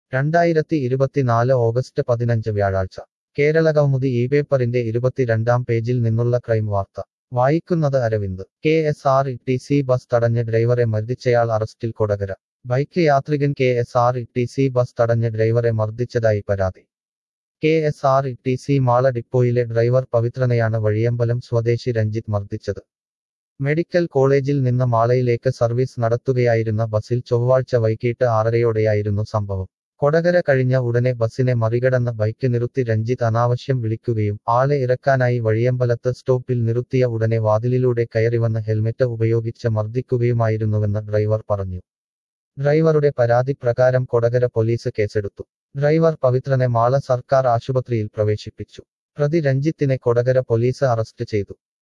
രണ്ടായിരത്തി ഇരുപത്തിനാല് ഓഗസ്റ്റ് പതിനഞ്ച് വ്യാഴാഴ്ച കേരളകൗമുദി ഈ പേപ്പറിന്റെ ഇരുപത്തിരണ്ടാം പേജിൽ നിന്നുള്ള ക്രൈം വാർത്ത വായിക്കുന്നത് അരവിന്ദ് കെ എസ് ആർ ഇ ടി സി ബസ് തടഞ്ഞ ഡ്രൈവറെ മർദ്ദിച്ചയാൾ അറസ്റ്റിൽ കൊടകര ബൈക്ക് യാത്രികൻ കെ എസ് ആർ ഇ ടി സി ബസ് തടഞ്ഞ ഡ്രൈവറെ മർദ്ദിച്ചതായി പരാതി കെ എസ് ആർ ഇ ടി സി മാള ഡിപ്പോയിലെ ഡ്രൈവർ പവിത്രനെയാണ് വഴിയമ്പലം സ്വദേശി രഞ്ജിത്ത് മർദ്ദിച്ചത് മെഡിക്കൽ കോളേജിൽ നിന്ന് മാളയിലേക്ക് സർവീസ് നടത്തുകയായിരുന്ന ബസിൽ ചൊവ്വാഴ്ച വൈകിട്ട് ആറരയോടെയായിരുന്നു സംഭവം കൊടകര കഴിഞ്ഞ ഉടനെ ബസിനെ മറികടന്ന ബൈക്ക് നിർത്തി രഞ്ജിത്ത് അനാവശ്യം വിളിക്കുകയും ആളെ ഇറക്കാനായി വഴിയമ്പലത്ത് സ്റ്റോപ്പിൽ നിർത്തിയ ഉടനെ വാതിലിലൂടെ കയറിവന്ന് ഹെൽമെറ്റ് ഉപയോഗിച്ച് മർദ്ദിക്കുകയുമായിരുന്നുവെന്ന് ഡ്രൈവർ പറഞ്ഞു ഡ്രൈവറുടെ പരാതി പ്രകാരം കൊടകര പോലീസ് കേസെടുത്തു ഡ്രൈവർ പവിത്രനെ മാള സർക്കാർ ആശുപത്രിയിൽ പ്രവേശിപ്പിച്ചു പ്രതി രഞ്ജിത്തിനെ കൊടകര പോലീസ് അറസ്റ്റ് ചെയ്തു